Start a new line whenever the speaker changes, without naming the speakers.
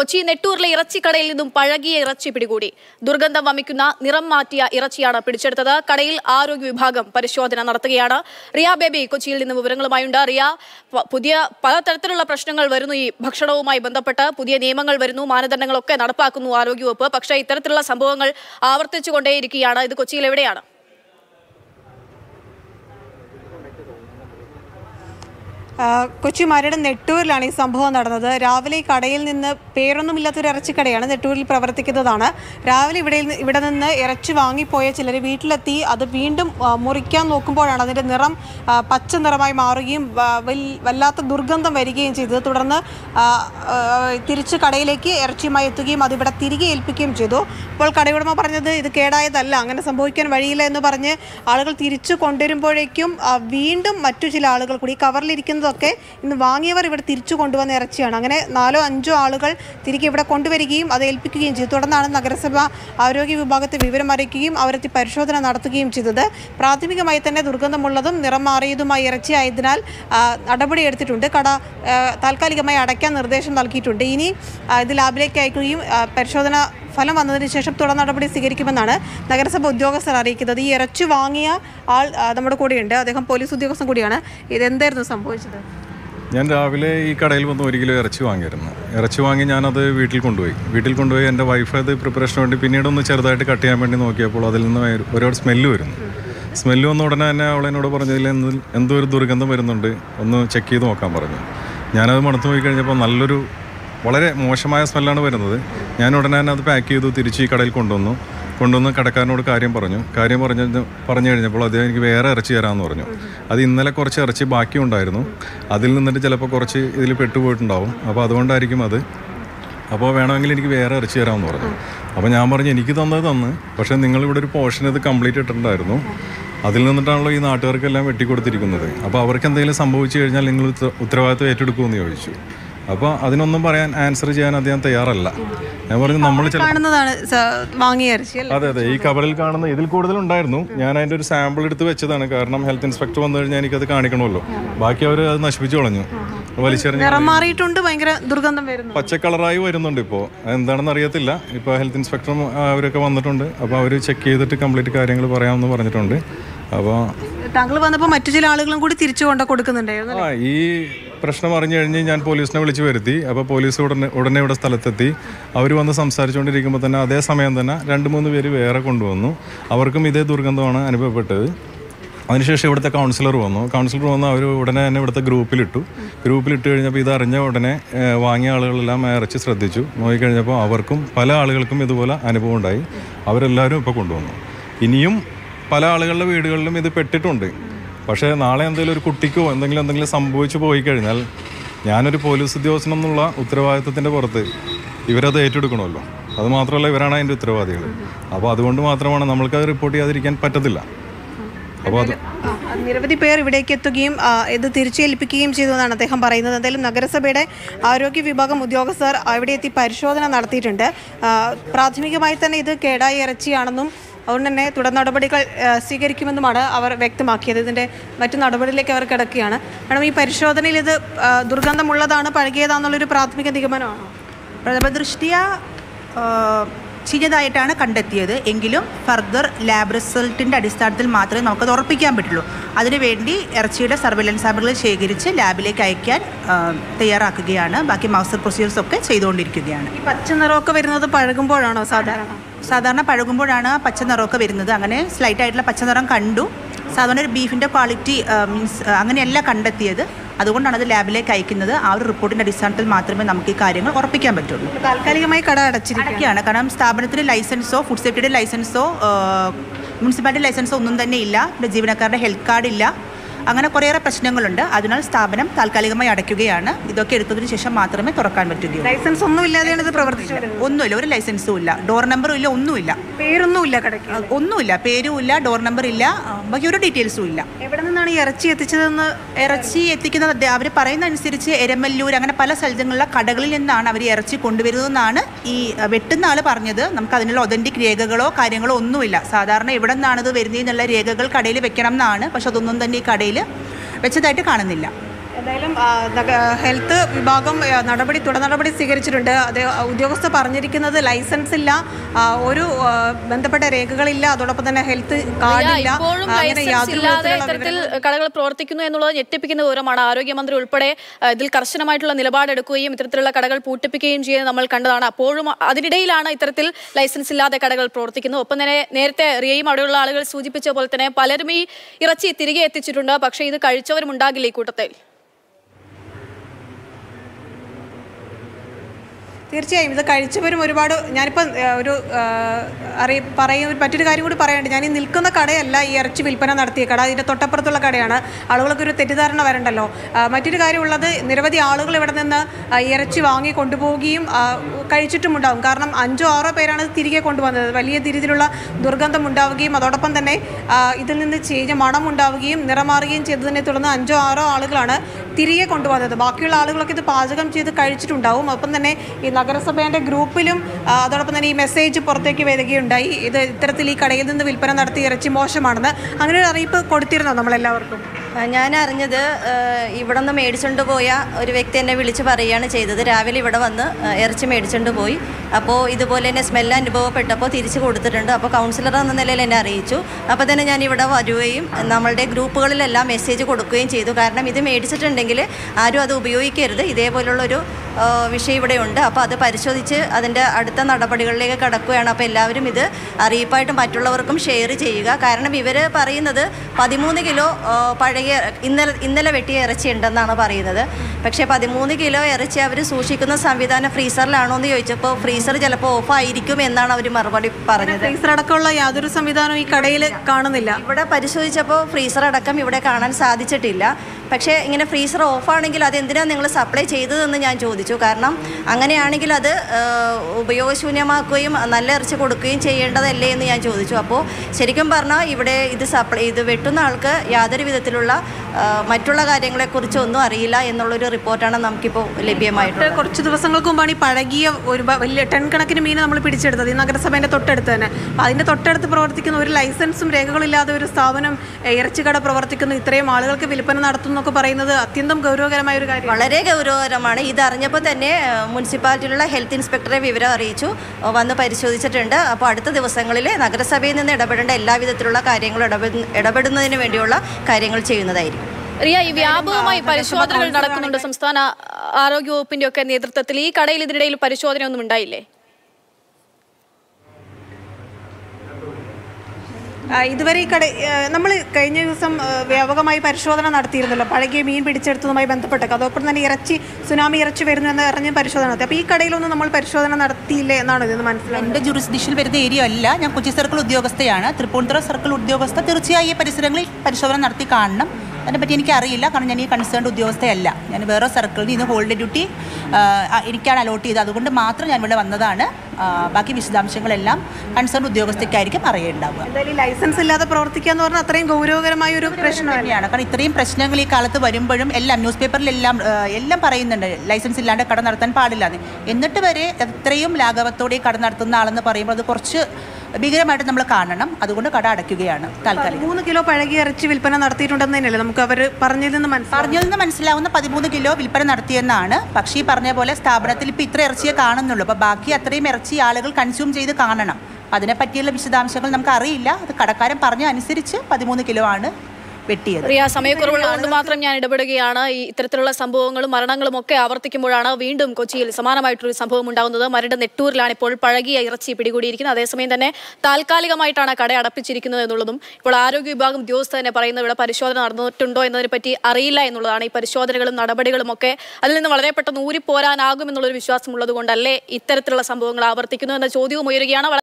കൊച്ചി നെട്ടൂരിലെ ഇറച്ചിക്കടയിൽ നിന്നും പഴകിയ ഇറച്ചി പിടികൂടി ദുർഗന്ധം വമിക്കുന്ന നിറം മാറ്റിയ ഇറച്ചിയാണ് പിടിച്ചെടുത്തത് കടയിൽ ആരോഗ്യ വിഭാഗം പരിശോധന നടത്തുകയാണ് റിയ ബേബി കൊച്ചിയിൽ നിന്ന് വിവരങ്ങളുമായുണ്ട് റിയ പ- പുതിയ പലതരത്തിലുള്ള പ്രശ്നങ്ങൾ വരുന്നു ഈ ഭക്ഷണവുമായി ബന്ധപ്പെട്ട് പുതിയ നിയമങ്ങൾ വരുന്നു മാനദണ്ഡങ്ങളൊക്കെ നടപ്പാക്കുന്നു ആരോഗ്യവകുപ്പ് പക്ഷേ ഇത്തരത്തിലുള്ള സംഭവങ്ങൾ ആവർത്തിച്ചുകൊണ്ടേയിരിക്കുകയാണ് ഇത് കൊച്ചിയിൽ എവിടെയാണ്
ആ, കൊച്ചി മരട് നെട്ടൂരിലാണ് ഈ സംഭവം നടന്നത് രാവിലെ ഈ കടയിൽ നിന്ന് പേരൊന്നുമില്ലാത്തൊരു ഇറച്ചിക്കടയാണ് നെട്ടൂരിൽ പ്രവർത്തിക്കുന്നതാണ് രാവിലെ ഇവിടെ നിന്ന് ഇവിടെ നിന്ന് ഇറച്ചി വാങ്ങിപ്പോയ ചിലർ വീട്ടിലെത്തി അത് വീണ്ടും ആ, മുറിക്കാൻ നോക്കുമ്പോഴാണ് അതിൻ്റെ നിറം ആ, പച്ച നിറമായി മാറുകയും വ- വൽ- വല്ലാത്ത ദുർഗന്ധം വരികയും ചെയ്തത് തുടർന്ന് ആ, ആ, തിരിച്ച് കടയിലേക്ക് ഇറച്ചിയുമായി എത്തുകയും അത് ഇവിടെ തിരികെ ഏൽപ്പിക്കുകയും ചെയ്തു അപ്പോൾ കടയുടമ പറഞ്ഞത് ഇത് കേടായതല്ല അങ്ങനെ സംഭവിക്കാൻ വഴിയില്ല എന്ന് പറഞ്ഞ് ആളുകൾ തിരിച്ചു കൊണ്ടുവരുമ്പോഴേക്കും ആ, വീണ്ടും മറ്റു ചില ആളുകൾ കൂടി ഈ കവറിലിരിക്കുന്നതൊക്കെ ഇന്ന് വാങ്ങിയവർ ഇവിടെ തിരിച്ചു കൊണ്ടുവന്ന ഇറച്ചിയാണ് അങ്ങനെ നാലോ അഞ്ചോ ആളുകൾ തിരികെ ഇവിടെ കൊണ്ടുവരികയും അത് ഏൽപ്പിക്കുകയും ചെയ്തു തുടർന്നാണ് നഗരസഭ ആരോഗ്യ വിഭാഗത്തെ വിവരം അറിയിക്കുകയും അവരെത്തി പരിശോധന നടത്തുകയും ചെയ്തത് പ്രാഥമികമായി തന്നെ ദുർഗന്ധമുള്ളതും നിറം മാറിയതുമായ ഇറച്ചി ആയതിനാൽ ആ, നടപടിയെടുത്തിട്ടുണ്ട് കട ആ, താൽക്കാലികമായി അടയ്ക്കാൻ നിർദ്ദേശം നൽകിയിട്ടുണ്ട് ഇനി ആ, ഇത് ലാബിലേക്ക് അയക്കുകയും ആ, പരിശോധന ഫലം വന്നതിന് ശേഷം തുടർ നടപടി സ്വീകരിക്കുമെന്നാണ് നഗരസഭ ഉദ്യോഗസ്ഥർ അറിയിക്കുന്നത് ഈ ഇറച്ചി വാങ്ങിയ ആൾ ആ, നമ്മുടെ കൂടെയുണ്ട് അദ്ദേഹം പോലീസ് ഉദ്യോഗസ്ഥൻ കൂടിയാണ് ഇതെന്തായിരുന്നു സംഭവിച്ചത്
ഞാൻ രാവിലെ ഈ കടയിൽ വന്ന് ഒരു കിലോ ഇറച്ചി വാങ്ങിയിരുന്നു ഇറച്ചി വാങ്ങി ഞാനത് വീട്ടിൽ കൊണ്ടുപോയി വീട്ടിൽ കൊണ്ടുപോയി എൻ്റെ വൈഫ് അത് പ്രിപ്പറേഷന് വേണ്ടി പിന്നീട് ഒന്ന് ചെറുതായിട്ട് കട്ട് ചെയ്യാൻ വേണ്ടി നോക്കിയപ്പോൾ അതിൽ നിന്ന് ഒരു- ഒരുപാട് സ്മെല്ല് വരുന്നു സ്മെല്ല് വന്ന ഉടനെ തന്നെ അവൾ എന്നോട് പറഞ്ഞതിൽ എന്ത് എന്തോ ഒരു ദുർഗന്ധം വരുന്നുണ്ട് ഒന്ന് ചെക്ക് ചെയ്ത് നോക്കാൻ പറഞ്ഞു ഞാനത് മണത്ത് പോയി കഴിഞ്ഞപ്പോൾ നല്ലൊരു വളരെ മോശമായ സ്മെല്ലാണ് വരുന്നത് ഞാൻ ഉടനെ തന്നെ അത് പാക്ക് ചെയ്തു തിരിച്ച് ഈ കടയിൽ കൊണ്ടുവന്നു കൊണ്ടുവന്ന് കടക്കാരനോട് കാര്യം പറഞ്ഞു കാര്യം പറഞ്ഞു പറഞ്ഞു കഴിഞ്ഞപ്പോൾ അദ്ദേഹം എനിക്ക് വേറെ ഇറച്ചി തരാമെന്ന് പറഞ്ഞു അത് ഇന്നലെ കുറച്ച് ഇറച്ചി ബാക്കിയുണ്ടായിരുന്നു അതിൽ നിന്നിട്ട് ചിലപ്പോൾ കുറച്ച് ഇതിൽ പെട്ടുപോയിട്ടുണ്ടാവും അപ്പോൾ അതുകൊണ്ടായിരിക്കും അത് അപ്പോൾ വേണമെങ്കിൽ എനിക്ക് വേറെ ഇറച്ചി തരാമെന്ന് പറഞ്ഞു അപ്പോൾ ഞാൻ പറഞ്ഞു എനിക്ക് തന്നത് തന്ന് പക്ഷേ നിങ്ങളിവിടെ ഒരു പോർഷൻ ഇത് കംപ്ലീറ്റ് ഇട്ടിട്ടുണ്ടായിരുന്നു അതിൽ നിന്നിട്ടാണല്ലോ ഈ നാട്ടുകാർക്കെല്ലാം വെട്ടിക്കൊടുത്തിരിക്കുന്നത് അപ്പോൾ അവർക്ക് എന്തെങ്കിലും സംഭവിച്ചു കഴിഞ്ഞാൽ നിങ്ങൾ ഉത്ത- ഉത്തരവാദിത്വം ഏറ്റെടുക്കുമെന്ന് ചോദിച്ചു അപ്പോൾ അതിനൊന്നും പറയാൻ ആൻസർ ചെയ്യാൻ അദ്ദേഹം തയ്യാറല്ല ഞാൻ പറഞ്ഞു നമ്മൾ ചില
കാണുന്നതാണ് സ- വാങ്ങിയ ഇറച്ചി അല്ലേ
അതെ അതെ ഈ കവറിൽ കാണുന്ന ഇതിൽ കൂടുതലുണ്ടായിരുന്നു ഞാൻ അതിന്റെ ഒരു സാമ്പിൾ എടുത്ത് വെച്ചതാണ് കാരണം ഹെൽത്ത് ഇൻസ്പെക്ടർ വന്നു കഴിഞ്ഞാൽ എനിക്കത് കാണിക്കണമല്ലോ ബാക്കി അവർ അത് നശിപ്പിച്ചു കളഞ്ഞു വലിച്ചെറിഞ്ഞ്
നിറം മാറിയിട്ടുണ്ട് ഭയങ്കര ദുർഗന്ധം വരുന്നു
പച്ച കളറായി വരുന്നുണ്ട് ഇപ്പോൾ എന്താണെന്ന് അറിയത്തില്ല ഇപ്പോൾ ഹെൽത്ത് ഇൻസ്പെക്ടറും ആ, അവരൊക്കെ വന്നിട്ടുണ്ട് അപ്പോൾ അവർ ചെക്ക് ചെയ്തിട്ട് കംപ്ലീറ്റ് കാര്യങ്ങൾ പറയാമെന്ന് പറഞ്ഞിട്ടുണ്ട് അപ്പോൾ
താങ്കൾ വന്നപ്പോൾ മറ്റു ചില ആളുകളും കൂടി തിരിച്ചു കൊണ്ട് കൊടുക്കുന്നുണ്ടായിരുന്നു
ആ ഈ പ്രശ്നം അറിഞ്ഞു കഴിഞ്ഞ് ഞാൻ പോലീസിനെ വിളിച്ച് വരുത്തി അപ്പോൾ പോലീസ് ഉടനെ ഉടനെ ഇവിടെ സ്ഥലത്തെത്തി അവർ വന്ന് സംസാരിച്ചുകൊണ്ടിരിക്കുമ്പോൾ തന്നെ അതേ സമയം തന്നെ രണ്ട് മൂന്ന് പേര് വേറെ കൊണ്ടുവന്നു അവർക്കും ഇതേ ദുർഗന്ധമാണ് അനുഭവപ്പെട്ടത് അതിനുശേഷം ഇവിടുത്തെ കൗൺസിലർ വന്നു കൗൺസിലർ വന്ന് അവർ ഉടനെ തന്നെ ഇവിടുത്തെ ഗ്രൂപ്പിലിട്ടു ഗ്രൂപ്പിലിട്ട് കഴിഞ്ഞപ്പോൾ ഇത് അറിഞ്ഞ ഉടനെ ഏഹ്, വാങ്ങിയ ആളുകളെല്ലാം ആ ഇറച്ചി ശ്രദ്ധിച്ചു നോക്കിക്കഴിഞ്ഞപ്പോൾ അവർക്കും പല ആളുകൾക്കും ഇതുപോലെ അനുഭവം ഉണ്ടായി അവരെല്ലാവരും ഇപ്പോൾ കൊണ്ടുവന്നു ഇനിയും പല ആളുകളുടെ വീടുകളിലും ഇത് പെട്ടിട്ടുണ്ട് പക്ഷേ നാളെ എന്തെങ്കിലും ഒരു കുട്ടിക്കോ എന്തെങ്കിലും എന്തെങ്കിലും സംഭവിച്ചു പോയി കഴിഞ്ഞാൽ ഞാനൊരു പോലീസ് ഉദ്യോഗസ്ഥൻ എന്നുള്ള ഉത്തരവാദിത്തത്തിൻ്റെ പുറത്ത് ഇവരത് ഏറ്റെടുക്കണമല്ലോ അത് മാത്രമല്ല ഇവരാണ് അതിൻ്റെ ഉത്തരവാദികൾ അപ്പോൾ അതുകൊണ്ട് മാത്രമാണ് നമ്മൾക്കത് റിപ്പോർട്ട് ചെയ്യാതിരിക്കാൻ പറ്റത്തില്ല അപ്പോൾ അത്
ആ, നിരവധി പേർ ഇവിടേക്ക് എത്തുകയും ആ, ഇത് തിരിച്ചേൽപ്പിക്കുകയും ചെയ്തതെന്നാണ് അദ്ദേഹം പറയുന്നത് എന്തായാലും നഗരസഭയുടെ ആരോഗ്യ വിഭാഗം ഉദ്യോഗസ്ഥർ അവിടെ എത്തി പരിശോധന നടത്തിയിട്ടുണ്ട് ആ, പ്രാഥമികമായി തന്നെ ഇത് കേടായ ഇറച്ചിയാണെന്നും അതുകൊണ്ട് തന്നെ തുടർ നടപടികൾ ആ, സ്വീകരിക്കുമെന്നുമാണ് അവർ വ്യക്തമാക്കിയത് ഇതിൻ്റെ മറ്റു നടപടിയിലേക്ക് അവർ കിടക്കുകയാണ് മാഡം ഈ പരിശോധനയിൽ ഇത് ആ, ദുർഗന്ധമുള്ളതാണ് പഴകിയതാണെന്നുള്ളൊരു പ്രാഥമിക നിഗമനമാണോ
പ്രഥമദൃഷ്ടിയ ചീഞ്ഞതായിട്ടാണ് കണ്ടെത്തിയത് എങ്കിലും ഫർദർ ലാബ് റിസൾട്ടിൻ്റെ അടിസ്ഥാനത്തിൽ മാത്രമേ നമുക്കത് ഉറപ്പിക്കാൻ പറ്റുള്ളൂ അതിനുവേണ്ടി ഇറച്ചിയുടെ സർവൈലൻസ് സാമ്പിളുകൾ ശേഖരിച്ച് ലാബിലേക്ക് അയക്കാൻ ആ, തയ്യാറാക്കുകയാണ് ബാക്കി മൗസർ പ്രൊസീജിയേഴ്സ് ഒക്കെ ചെയ്തുകൊണ്ടിരിക്കുകയാണ്
ഈ പച്ച നിറമൊക്കെ വരുന്നത് പഴകുമ്പോഴാണോ സാധാരണ
സാധാരണ പഴകുമ്പോഴാണ് പച്ച നിറമൊക്കെ വരുന്നത് അങ്ങനെ സ്ലൈറ്റ് ആയിട്ടുള്ള പച്ച നിറം കണ്ടു സാധാരണ ഒരു ബീഫിൻ്റെ ക്വാളിറ്റി മീൻസ് അങ്ങനെയല്ല കണ്ടെത്തിയത് അതുകൊണ്ടാണ് അത് ലാബിലേക്ക് അയക്കുന്നത് ആ ഒരു റിപ്പോർട്ടിൻ്റെ അടിസ്ഥാനത്തിൽ മാത്രമേ നമുക്ക് ഈ കാര്യങ്ങൾ ഉറപ്പിക്കാൻ പറ്റുള്ളൂ
താൽക്കാലികമായി കട അടച്ചിരിക്കും
അടയ്ക്കുകയാണ് കാരണം സ്ഥാപനത്തിന് ലൈസൻസോ ഫുഡ് സേഫ്റ്റിയുടെ ലൈസൻസോ മുനിസിപ്പാലിറ്റി ലൈസൻസോ ഒന്നും തന്നെ ഇല്ല പിന്നെ ജീവനക്കാരുടെ ഹെൽത്ത് കാർഡ് ഇല്ല അങ്ങനെ കുറേയേറെ പ്രശ്നങ്ങളുണ്ട് അതിനാൽ സ്ഥാപനം താൽക്കാലികമായി അടയ്ക്കുകയാണ് ഇതൊക്കെ എടുത്തതിന് ശേഷം മാത്രമേ തുറക്കാൻ പറ്റുകയുള്ളൂ
ലൈസൻസ് ഒന്നും ഇല്ലാതെയാണ് ഇത് പ്രവർത്തിച്ചു വരുന്നത്
ഒന്നുമില്ല ഒരു ലൈസൻസും ഇല്ല ഡോർ നമ്പറും ഇല്ല ഒന്നുമില്ല
പേരൊന്നുമില്ല കടയ്ക്ക്
അഹ് ഒന്നുമില്ല പേരും ഇല്ല ഡോർ നമ്പർ ഇല്ല അഹ് ബാക്കി ഒരു ഡീറ്റെയിൽസും ഇല്ല
എവിടെ നിന്നാണ് ഈ ഇറച്ചി എത്തിച്ചതെന്ന്
ഇറച്ചി എത്തിക്കുന്നത് അവർ പറയുന്ന അനുസരിച്ച് എരമല്ലൂർ അങ്ങനെ പല സ്ഥലങ്ങളിലുള്ള കടകളിൽ നിന്നാണ് അവർ ഇറച്ചി കൊണ്ടുവരുന്നതെന്നാണ് ഈ അഹ്, വെട്ടുന്ന ആൾ പറഞ്ഞത് നമുക്ക് അതിനുള്ള ഒതൻറ്റിക് രേഖകളോ കാര്യങ്ങളോ ഒന്നുമില്ല സാധാരണ എവിടെ നിന്നാണ് ഇത് വരുന്നതെന്നുള്ള രേഖകൾ കടയിൽ വെക്കണം എന്നാണ് പക്ഷെ അതൊന്നും തന്നെ ഈ കടയിൽ വെച്ചതായിട്ട് കാണുന്നില്ല
എന്തായാലും ആ, നഗ- ഹെൽത്ത് വിഭാഗം ആ, നടപടി തുടർ നടപടി സ്വീകരിച്ചിട്ടുണ്ട് അത് ഉദ്യോഗസ്ഥർ പറഞ്ഞിരിക്കുന്നത് ലൈസൻസ് ഇല്ല ആ, ഒരു ആ, ബന്ധപ്പെട്ട രേഖകളില്ല അതോടൊപ്പം തന്നെ ഹെൽത്ത് കാർഡില്ല
ഇപ്പോഴും
അങ്ങനെ
ലൈസൻസ്
യാതൊരു
ഇല്ലാതെ
വിധത്തിലുള്ള
ഇത്തരത്തിൽ കടകൾ പ്രവർത്തിക്കുന്നു എന്നുള്ളത് ഞെട്ടിപ്പിക്കുന്ന വിവരമാണ് ആരോഗ്യമന്ത്രി ഉൾപ്പെടെ ആ, ഇതിൽ കർശനമായിട്ടുള്ള നിലപാടെടുക്കുകയും ഇത്തരത്തിലുള്ള കടകൾ പൂട്ടിപ്പിക്കുകയും ചെയ്യുന്നത് നമ്മൾ കണ്ടതാണ് അപ്പോഴും അതിനിടയിലാണ് ഇത്തരത്തിൽ ലൈസൻസ് ഇല്ലാതെ കടകൾ പ്രവർത്തിക്കുന്നത് ഒപ്പം തന്നെ നേരത്തെ റിയയും അവിടെയുള്ള ആളുകൾ സൂചിപ്പിച്ച പോലെ തന്നെ പലരും ഈ ഇറച്ചി തിരികെ എത്തിച്ചിട്ടുണ്ട് പക്ഷേ ഇത് കഴിച്ചവരും ഉണ്ടാകില്ല ഈ കൂട്ടത്തിൽ
തീർച്ചയായും ഇത് കഴിച്ചവരും ഒരുപാട് ഞാനിപ്പോൾ ഒരു ആ, അറിയ പറയും മറ്റൊരു കാര്യം കൂടി പറയാനുണ്ട് ഞാൻ ഈ നിൽക്കുന്ന കടയല്ല ഈ ഇറച്ചി വിൽപ്പന നടത്തിയ കട ഇതിൻ്റെ തൊട്ടപ്പുറത്തുള്ള കടയാണ് ആളുകൾക്ക് ഒരു തെറ്റിദ്ധാരണ വരണ്ടല്ലോ ആ, മറ്റൊരു കാര്യമുള്ളത് നിരവധി ആളുകൾ ഇവിടെ നിന്ന് ആ, ഈ ഇറച്ചി വാങ്ങി കൊണ്ടുപോവുകയും ആ, കഴിച്ചിട്ടുമുണ്ടാകും കാരണം അഞ്ചോ ആറോ പേരാണ് ഇത് തിരികെ കൊണ്ടുവന്നത് വലിയ രീതിയിലുള്ള ദുർഗന്ധം ഉണ്ടാവുകയും അതോടൊപ്പം തന്നെ ആ, ഇതിൽ നിന്ന് ചീഞ്ഞ മണം ഉണ്ടാവുകയും നിറമാറുകയും ചെയ്തതിനെ തുടർന്ന് അഞ്ചോ ആറോ ആളുകളാണ് തിരികെ കൊണ്ടുവന്നത് ബാക്കിയുള്ള ആളുകളൊക്കെ ഇത് പാചകം ചെയ്ത് കഴിച്ചിട്ടുണ്ടാവും ഒപ്പം തന്നെ ഈ നഗരസഭേൻ്റെ ഗ്രൂപ്പിലും ആ, അതോടൊപ്പം തന്നെ ഈ മെസ്സേജ് പുറത്തേക്ക് വരികയുണ്ടായി ഇത് ഇത്തരത്തിൽ ഈ കടയിൽ നിന്ന് വിൽപ്പന നടത്തി ഇറച്ചി മോശമാണെന്ന് അങ്ങനെ ഒരു അറിയിപ്പ് കൊടുത്തിരുന്നോ നമ്മളെല്ലാവർക്കും
ആ, ഞാൻ അറിഞ്ഞത് ഇവിടെ നിന്ന് മേടിച്ചുകൊണ്ട് പോയ ഒരു വ്യക്തി എന്നെ വിളിച്ച് പറയുകയാണ് ചെയ്തത് രാവിലെ ഇവിടെ വന്ന് ആ, ഇറച്ചി മേടിച്ചുകൊണ്ട് പോയി അപ്പോൾ ഇതുപോലെ തന്നെ സ്മെല്ല് അനുഭവപ്പെട്ടപ്പോൾ തിരിച്ച് കൊടുത്തിട്ടുണ്ട് അപ്പോൾ കൗൺസിലർ എന്ന നിലയിൽ എന്നെ അറിയിച്ചു അപ്പോൾ തന്നെ ഞാൻ ഇവിടെ വരികയും നമ്മളുടെ ഗ്രൂപ്പുകളിലെല്ലാം മെസ്സേജ് കൊടുക്കുകയും ചെയ്തു കാരണം ഇത് മേടിച്ചിട്ടുണ്ടെങ്കിൽ ആരും അത് ഉപയോഗിക്കരുത് ഇതേപോലുള്ളൊരു ആ, വിഷയം ഇവിടെ ഉണ്ട് അപ്പോൾ അത് പരിശോധിച്ച് അതിൻ്റെ അടുത്ത നടപടികളിലേക്ക് കടക്കുകയാണ് അപ്പോൾ എല്ലാവരും ഇത് അറിയിപ്പായിട്ട് മറ്റുള്ളവർക്കും ഷെയർ ചെയ്യുക കാരണം ഇവർ പറയുന്നത് പതിമൂന്ന് കിലോ ആ, പഴയ ഇന്നലെ ഇന്നലെ വെട്ടിയ ഇറച്ചി ഉണ്ടെന്നാണ് പറയുന്നത് പക്ഷേ പതിമൂന്ന് കിലോ ഇറച്ചി അവർ സൂക്ഷിക്കുന്ന സംവിധാനം ഫ്രീസറിലാണോ എന്ന് ചോദിച്ചപ്പോൾ ഫ്രീസർ ചിലപ്പോൾ ഓഫായിരിക്കും എന്നാണ് അവർ മറുപടി പറഞ്ഞത്
ഫ്രീസർ അടക്കമുള്ള യാതൊരു സംവിധാനവും ഈ കടയിൽ കാണുന്നില്ല
ഇവിടെ പരിശോധിച്ചപ്പോൾ ഫ്രീസർ അടക്കം ഇവിടെ കാണാൻ സാധിച്ചിട്ടില്ല പക്ഷേ ഇങ്ങനെ ഫ്രീസർ ഓഫാണെങ്കിൽ അത് എന്തിനാണ് നിങ്ങൾ സപ്ലൈ ചെയ്തതെന്ന് ഞാൻ ചോദിച്ചു കാരണം അങ്ങനെയാണെങ്കിൽ അത് ആ, ഉപയോഗശൂന്യമാക്കുകയും നല്ല ഇറച്ചി കൊടുക്കുകയും ചെയ്യേണ്ടതല്ലേ എന്ന് ഞാൻ ചോദിച്ചു അപ്പോൾ ശരിക്കും പറഞ്ഞാൽ ഇവിടെ ഇത് സപ്ലൈ ഇത് വെട്ടുന്ന ആൾക്ക് യാതൊരു വിധത്തിലുള്ള ആ, മറ്റുള്ള കാര്യങ്ങളെക്കുറിച്ച് ഒന്നും അറിയില്ല എന്നുള്ളൊരു റിപ്പോർട്ടാണ് നമുക്കിപ്പോൾ ലഭ്യമായിട്ടുള്ളത്
കുറച്ച് ദിവസങ്ങൾക്ക് മുമ്പാണ് ഈ പഴകിയ ഒരു ബ- വലിയ ടൺ കണക്കിന് മീൻ നമ്മൾ പിടിച്ചെടുത്തത് ഈ നഗരസഭേൻ്റെ തൊട്ടടുത്ത് തന്നെ അപ്പം അതിൻ്റെ തൊട്ടടുത്ത് പ്രവർത്തിക്കുന്ന ഒരു ലൈസൻസും രേഖകളില്ലാതെ ഒരു സ്ഥാപനം എ, ഇറച്ചിക്കട പ്രവർത്തിക്കുന്നു ഇത്രയും ആളുകൾക്ക് വിൽപ്പന നടത്തുന്നു എന്നൊക്കെ പറയുന്നത് അത്യന്തം ഗൗരവകരമായ ഒരു കാര്യമാണ്
വളരെ ഗൗരവകരമാണ് ഇത് അറിഞ്ഞപ്പോൾ തന്നെ ഏഹ്, മുനിസിപ്പാലിറ്റിയിലുള്ള ഹെൽത്ത് ഇൻസ്പെക്ടറെ വിവരം അറിയിച്ചു ഏഹ്, വന്ന് പരിശോധിച്ചിട്ടുണ്ട് അപ്പോൾ അടുത്ത ദിവസങ്ങളിൽ നഗരസഭയിൽ നിന്ന് ഇടപെടേണ്ട എല്ലാവിധത്തിലുള്ള കാര്യങ്ങളും ഇടപെടുന്ന ഇടപെടുന്നതിന് വേണ്ടിയുള്ള കാര്യങ്ങൾ ചെയ്യുന്നതായിരിക്കും
റിയ ഈ വ്യാപകമായി പരിശോധനകൾ നടക്കുന്നുണ്ട് സംസ്ഥാന ആരോഗ്യ വകുപ്പിന്റെ ഒക്കെ നേതൃത്വത്തിൽ ഈ കടയിൽ ഇതിനിടയിൽ പരിശോധനയൊന്നും ഉണ്ടായില്ലേ
ആ, ഇതുവരെ ഈ കട നമ്മൾ കഴിഞ്ഞ ദിവസം ആ, വ്യാപകമായി പരിശോധന നടത്തിയിരുന്നല്ലോ പഴകിയ മീൻ പിടിച്ചെടുത്തതുമായി ബന്ധപ്പെട്ടൊക്കെ അതോടൊപ്പം തന്നെ ഇറച്ചി സുനാമി ഇറച്ചി വരുന്നു എന്ന് അറിഞ്ഞ് പരിശോധന നടത്തി അപ്പോൾ ഈ കടയിലൊന്നും നമ്മൾ പരിശോധന നടത്തിയില്ലേ എന്നാണ് ഇതിന് മനസ്സിലാവുന്നത്
എൻ്റെ ജുറിസ്ഡിക്ഷൻ വരുന്ന ഏരിയ അല്ല ഞാൻ കൊച്ചി സർക്കിൾ ഉദ്യോഗസ്ഥയാണ് തൃപ്പൂണിത്തുറ സർക്കിൾ ഉദ്യോഗസ്ഥ തീർച്ചയായും ഈ പരിസരങ്ങളിൽ പരിശോധന നടത്തി കാണണം അതിനെപ്പറ്റി എനിക്ക് അറിയില്ല കാരണം ഞാൻ ഈ കൺസേൺഡ് ഉദ്യോഗസ്ഥയല്ല ഞാൻ വേറെ സർക്കിളിൽ നിന്ന് ഹോളിഡേ ഡ്യൂട്ടി എനിക്കാണ് അലോട്ട് ചെയ്തത് അതുകൊണ്ട് മാത്രം ഞാൻ ഇവിടെ വന്നതാണ് ആ, ബാക്കി വിശദാംശങ്ങളെല്ലാം കൺസേൺഡ് ഉദ്യോഗസ്ഥയ്ക്കായിരിക്കും അറിയേണ്ടാവുക
എന്തായാലും ഈ ലൈസൻസ് ഇല്ലാതെ പ്രവർത്തിക്കുക എന്ന് പറഞ്ഞാൽ അത്രയും ഗൗരവകരമായ ഒരു പ്രശ്നമല്ല
തന്നെയാണ് കാരണം ഇത്രയും പ്രശ്നങ്ങൾ ഈ കാലത്ത് വരുമ്പോഴും എല്ലാം ന്യൂസ് പേപ്പറിലെല്ലാം ആ, എല്ലാം പറയുന്നുണ്ട് ലൈസൻസ് ഇല്ലാണ്ട് കട നടത്താൻ പാടില്ല എന്ന് എന്നിട്ട് വരെ എത്രയും ലാഘവത്തോടെ ഈ കട നടത്തുന്ന ആളെന്ന് പറയുമ്പോൾ അത് കുറച്ച് ഭീകരമായിട്ട് നമ്മൾ കാണണം അതുകൊണ്ട് കട അടയ്ക്കുകയാണ് താൽക്കാലികം
മൂന്ന് കിലോ പഴകിയ ഇറച്ചി വിൽപ്പന നടത്തിയിട്ടുണ്ടെന്ന് തന്നെയല്ലേ നമുക്ക് അവർ പറഞ്ഞതിൽ നിന്ന് മനസ്സിലാവും
പറഞ്ഞതിൽ നിന്ന് മനസ്സിലാവുന്ന പതിമൂന്ന് കിലോ വിൽപ്പന നടത്തിയെന്നാണ് പക്ഷേ ഈ പറഞ്ഞ പോലെ സ്ഥാപനത്തിൽ ഇപ്പോൾ ഇത്ര ഇറച്ചിയെ കാണുന്നുള്ളൂ അപ്പോൾ ബാക്കി അത്രയും ഇറച്ചി ആളുകൾ കൺസ്യൂം ചെയ്ത് കാണണം അപ്പം അതിനെപ്പറ്റിയുള്ള വിശദാംശങ്ങൾ നമുക്ക് അറിയില്ല അത് കടക്കാരൻ പറഞ്ഞ അനുസരിച്ച് പതിമൂന്ന് കിലോ ആണ് വെട്ടിയത്
റിയ സമയക്കുറവുള്ളതുകൊണ്ട് മാത്രം ഞാൻ ഇടപെടുകയാണ് ഈ ഇത്തരത്തിലുള്ള സംഭവങ്ങളും മരണങ്ങളും ഒക്കെ ആവർത്തിക്കുമ്പോഴാണ് വീണ്ടും കൊച്ചിയിൽ സമാനമായിട്ടൊരു സംഭവം ഉണ്ടാകുന്നത് മരട് നെട്ടൂരിലാണ് ഇപ്പോൾ പഴകിയ ഇറച്ചി പിടികൂടിയിരിക്കുന്നത് അതേസമയം തന്നെ താൽക്കാലികമായിട്ടാണ് കട അടപ്പിച്ചിരിക്കുന്നത് എന്നുള്ളതും ഇപ്പോൾ ആരോഗ്യ വിഭാഗം ഉദ്യോഗസ്ഥർ തന്നെ പറയുന്നത് ഇവിടെ പരിശോധന നടന്നിട്ടുണ്ടോ എന്നതിനെ പറ്റി അറിയില്ല എന്നുള്ളതാണ് ഈ പരിശോധനകളും നടപടികളും ഒക്കെ അതിൽ നിന്ന് വളരെ പെട്ടെന്ന് ഊരിപ്പോരാനാകും എന്നുള്ളൊരു വിശ്വാസം ഉള്ളത് കൊണ്ടല്ലേ ഇത്തരത്തിലുള്ള സംഭവങ്ങൾ ആവർത്തിക്കുന്നു എന്ന ചോദ്യവും ഉയരുകയാണ്